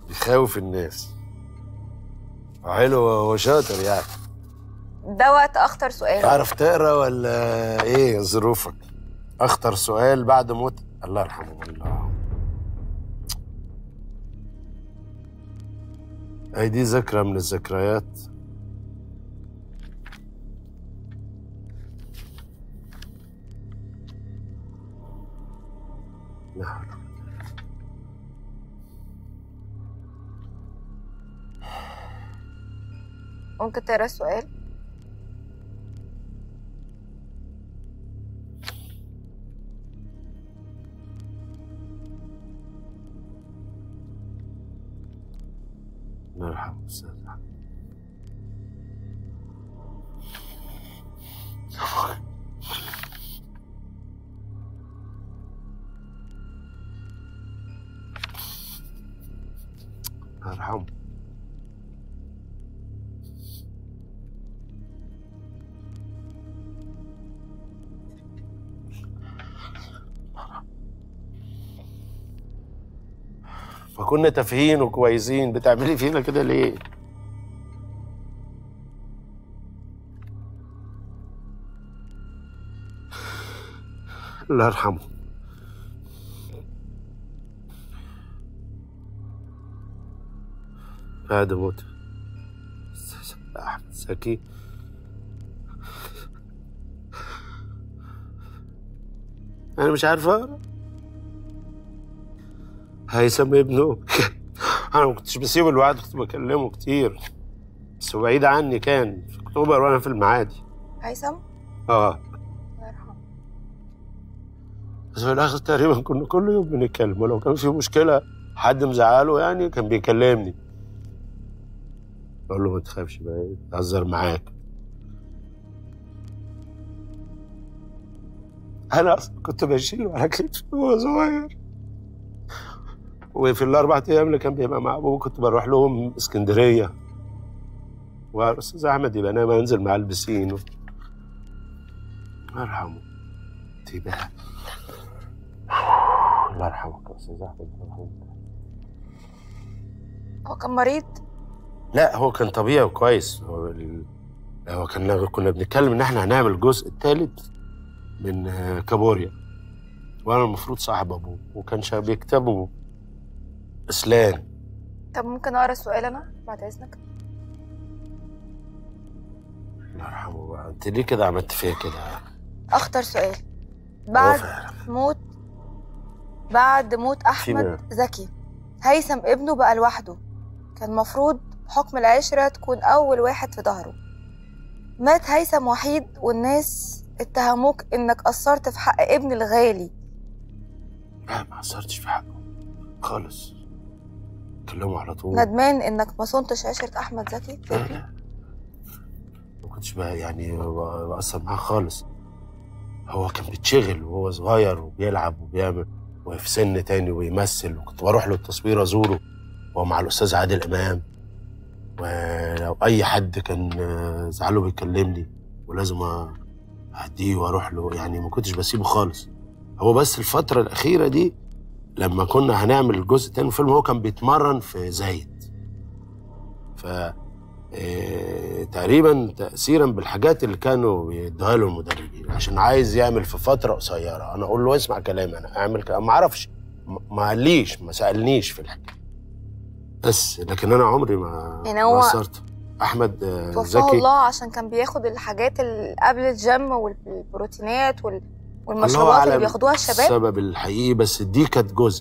بيخوف الناس حلو هو شاطر يعني ده وقت اخطر سؤال تعرف تقرا ولا ايه ظروفك اخطر سؤال بعد موت الله يرحمه الله هي دي ذكرى من الذكريات لا حول ولا ممكن تقرا السؤال الله يرحمه الاستاذ أحمد. الله يرحمه فكنا تافهين وكويسين بتعملي فينا كده ليه؟ الله يرحمه بعد موت أحمد زكي أنا مش عارف أقرأ هيثم ابنه انا ما كنتش بسيبه لوحده كنت بكلمه كتير بس هو بعيد عني كان في اكتوبر وانا في المعادي هيثم اه الله يرحمه بس في الاخر تقريبا كنا كل يوم بنتكلم ولو كان في مشكله حد مزعله يعني كان بيكلمني اقول له ما تخافش بقى بهزر معاك انا اصلا كنت بشيله على كتفي وهو صغير وفي الاربع ايام اللي كان بيبقى مع ابوه كنت بروح لهم اسكندريه واستاذ احمد يبقى نايم انزل مع البسين و... الله يرحمه تبقى الله يرحمك يا استاذ احمد الله يرحمك. هو كان مريض لا هو كان طبيعي وكويس هو ال... هو كان كنا بنتكلم ان احنا هنعمل الجزء الثالث من آه، كابوريا وانا المفروض صاحب ابوه وكان شا- بيكتبه اسلام طب ممكن اقرا السؤال انا بعد اذنك الله يرحمه بقى انت ليه كده عملت فيا كده اخطر سؤال هو بعد فعلا. موت بعد موت احمد فيما- زكي هيثم ابنه بقى لوحده كان مفروض بحكم العشرة تكون أول واحد في ظهره مات هيثم وحيد والناس اتهموك إنك قصرت في حق ابن الغالي لا ما قصرتش في حقه خالص كلمه على طول ندمان إنك ما صنتش عشرة أحمد زكي لا لا ما كنتش بقى يعني ب- بأثر معاه خالص هو كان بيتشغل وهو صغير وبيلعب وبيعمل وفي سن تاني ويمثل وكنت بروح له التصوير ازوره وهو مع الاستاذ عادل امام ولو اي حد كان آه، زعله بيكلمني ولازم اهديه واروح له يعني ما كنتش بسيبه خالص هو بس الفتره الاخيره دي لما كنا هنعمل الجزء التاني من الفيلم هو كان بيتمرن في زايد ف آه، تقريبا تاثيرا بالحاجات اللي كانوا بيدوها له المدربين عشان عايز يعمل في فتره قصيره انا اقول له اسمع كلامي انا اعمل كلام ما اعرفش ما- ما قاليش ما سالنيش في الحكايه بس لكن انا عمري ما يعني ما هو قصرت احمد آه، توفاه زكي الله عشان كان بياخد الحاجات اللي قبل الجيم والبروتينات وال... الله والمشروبات اللي أعلم بياخدوها الشباب السبب الحقيقي بس دي كانت جزء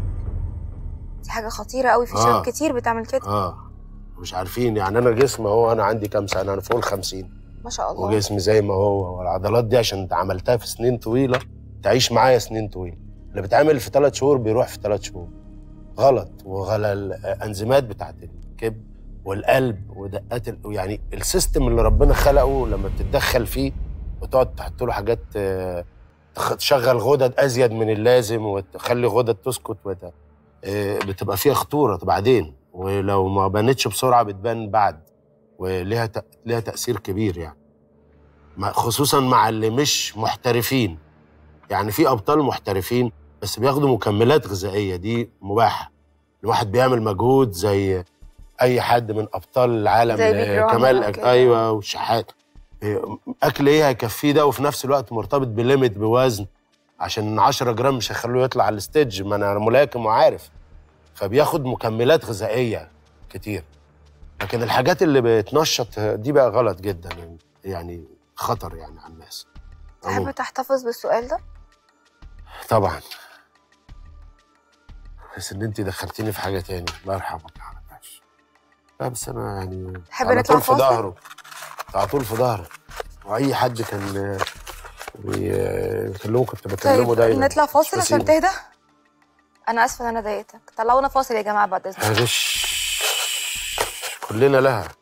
دي حاجة خطيرة قوي في آه. شباب كتير بتعمل كده اه مش عارفين يعني انا جسمي هو انا عندي كام سنه انا فوق ال 50 ما شاء الله وجسمي زي ما هو والعضلات دي عشان عملتها في سنين طويله تعيش معايا سنين طويله اللي بيتعمل في ثلاث شهور بيروح في ثلاث شهور غلط وغلا الانزيمات بتاعت الكبد والقلب ودقات ال... يعني السيستم اللي ربنا خلقه لما بتتدخل فيه وتقعد تحط له حاجات آه، تخ- تشغل غدد ازيد من اللازم وتخلي غدد تسكت وت... آه، بتبقى فيها خطوره بعدين ولو ما بانتش بسرعه بتبان بعد وليها ت... ليها تاثير كبير يعني مع- خصوصا مع اللي مش محترفين يعني في ابطال محترفين بس بياخدوا مكملات غذائيه دي مباحه الواحد بيعمل مجهود زي اي حد من ابطال العالم زي بيج رامي كمال أو أك- كده. ايوه والشحات إيه، اكل ايه هيكفيه ده وفي نفس الوقت مرتبط بليميت بوزن عشان 10 جرام مش هيخلوه يطلع على الستيج ما انا ملاكم وعارف فبياخد مكملات غذائيه كتير لكن الحاجات اللي بتنشط دي بقى غلط جدا يعني, يعني خطر يعني على الناس تحب عموماً. تحتفظ بالسؤال ده طبعا بس ان انت دخلتيني في حاجه تاني الله يرحمك يا حبيبي لا بس انا يعني تحب على نطلع طول في فاصل؟ ظهره على طول في ظهره واي حد كان بي- بيكلمه كنت بكلمه طيب دايما نطلع فاصل مش عشان بسيبه. تهدى انا اسفه ان انا ضايقتك طلعونا فاصل يا جماعه بعد اذنك معلش كلنا لها